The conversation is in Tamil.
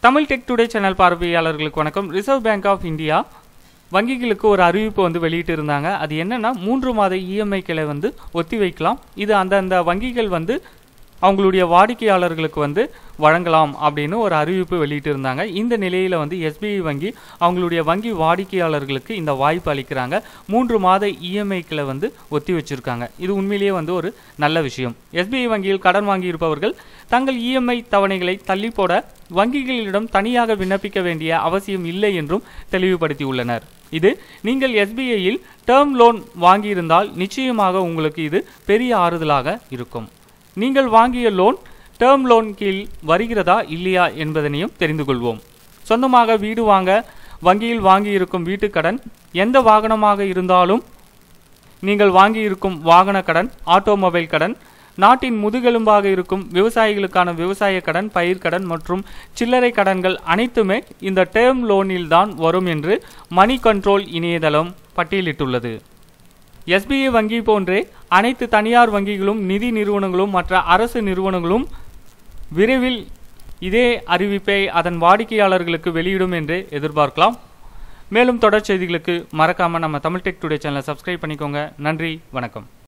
தமிழ் டெக் டுடே சேனல் பார்வையாளர்களுக்கு வணக்கம் ரிசர்வ் பேங்க் ஆஃப் இந்தியா வங்கிகளுக்கு ஒரு அறிவிப்பு வந்து வெளியிட்டு இருந்தாங்க அது என்னன்னா மூன்று மாத இஎம்ஐக்களை வந்து ஒத்தி வைக்கலாம் இது அந்தந்த வங்கிகள் வந்து அவங்களுடைய வாடிக்கையாளர்களுக்கு வந்து வழங்கலாம் அப்படின்னு ஒரு அறிவிப்பு வெளியிட்டு இருந்தாங்க இந்த நிலையில் வந்து எஸ்பிஐ வங்கி அவங்களுடைய வங்கி வாடிக்கையாளர்களுக்கு இந்த வாய்ப்பு அளிக்கிறாங்க மூன்று மாத இஎம்ஐக்களை வந்து ஒத்தி வச்சிருக்காங்க இது உண்மையிலேயே வந்து ஒரு நல்ல விஷயம் எஸ்பிஐ வங்கியில் கடன் வாங்கியிருப்பவர்கள் தங்கள் இஎம்ஐ தவணைகளை தள்ளி போட வங்கிகளிடம் தனியாக விண்ணப்பிக்க வேண்டிய அவசியம் இல்லை என்றும் தெளிவுபடுத்தியுள்ளனர் இது நீங்கள் எஸ்பிஐயில் டேர்ம் லோன் வாங்கியிருந்தால் நிச்சயமாக உங்களுக்கு இது பெரிய ஆறுதலாக இருக்கும் நீங்கள் வாங்கிய லோன் டேர்ம் லோன் கீழ் வருகிறதா இல்லையா என்பதனையும் தெரிந்து கொள்வோம் சொந்தமாக வீடு வாங்க வங்கியில் வாங்கியிருக்கும் வீட்டுக்கடன் எந்த வாகனமாக இருந்தாலும் நீங்கள் வாங்கியிருக்கும் வாகன கடன் ஆட்டோமொபைல் கடன் நாட்டின் முதுகெலும்பாக இருக்கும் விவசாயிகளுக்கான விவசாய கடன் பயிர்க்கடன் மற்றும் சில்லறை கடன்கள் அனைத்துமே இந்த டேர்ம் லோனில் தான் வரும் என்று மணி கண்ட்ரோல் இணையதளம் பட்டியலிட்டுள்ளது எஸ்பிஐ வங்கி போன்றே அனைத்து தனியார் வங்கிகளும் நிதி நிறுவனங்களும் மற்ற அரசு நிறுவனங்களும் விரைவில் இதே அறிவிப்பை அதன் வாடிக்கையாளர்களுக்கு வெளியிடும் என்று எதிர்பார்க்கலாம் மேலும் தொடர் செய்திகளுக்கு மறக்காம நம்ம தமிழ் டெக் டுடே சேனலை சப்ஸ்கிரைப் பண்ணிக்கோங்க நன்றி வணக்கம்